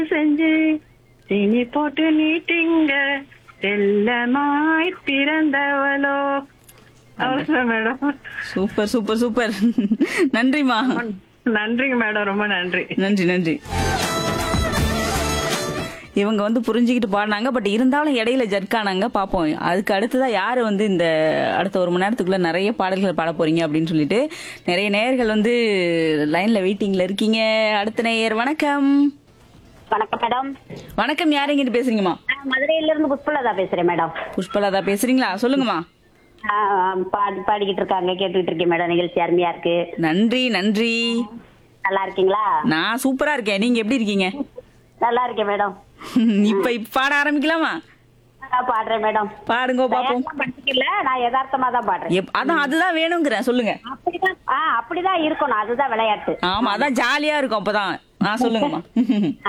செஞ்சு சீனி போட்டு நீட்டிங்க செல்லமாய் பிறந்தவளோ அவ்வளவுதான் மேடம் சூப்பர் சூப்பர் சூப்பர் நன்றிமா நன்றிங்க மேடம் ரொம்ப நன்றி நன்றி நன்றி இவங்க வந்து புரிஞ்சுக்கிட்டு பாடினாங்க பட் இருந்தாலும் இடையில ஜர்க்கானாங்க பார்ப்போம் அதுக்கு அடுத்ததா யாரு வந்து இந்த அடுத்த ஒரு மணி நேரத்துக்குள்ள நிறைய பாடல்கள் பாட போறீங்க அப்படின்னு சொல்லிட்டு நிறைய நேயர்கள் வந்து லைன்ல வெயிட்டிங்ல இருக்கீங்க அடுத்த நேயர் வணக்கம் வணக்கம் மேடம் வணக்கம் யார் எங்கிட்டு பேசுறீங்கம்மா நான் மதுரையில இருந்து புஷ்பலதா பேசுறேன் மேடம் புஷ்பலதா பேசுறீங்களா சொல்லுங்கம்மா ஆ, பாடி பாடிக்கிட்டு இருக்காங்க கேட்டுக்கிட்டு இருக்கேன் மேடம் நிகழ்ச்சி அருமையா இருக்கு நன்றி நன்றி நல்லா இருக்கீங்களா நான் சூப்பரா இருக்கேன் நீங்க எப்படி இருக்கீங்க நல்லா இருக்கேன் மேடம் இப்ப இப்ப பாட ஆரம்பிக்கலாமா நான் பாடுறேன் மேடம் பாடுங்க பாப்போம் தயாரா படிக்கல நான் யதார்த்தமா தான் பாடுறேன் எப்- அதான் அதுதான் வேணுங்கிறேன் சொல்லுங்க அப்படிதான் ஆ அப்படிதான் இருக்கணும் அதுதான் விளையாட்டு ஆமா அதான் ஜாலியா இருக்கும் அப்பதான் நான் சொல்லுங்கம்மா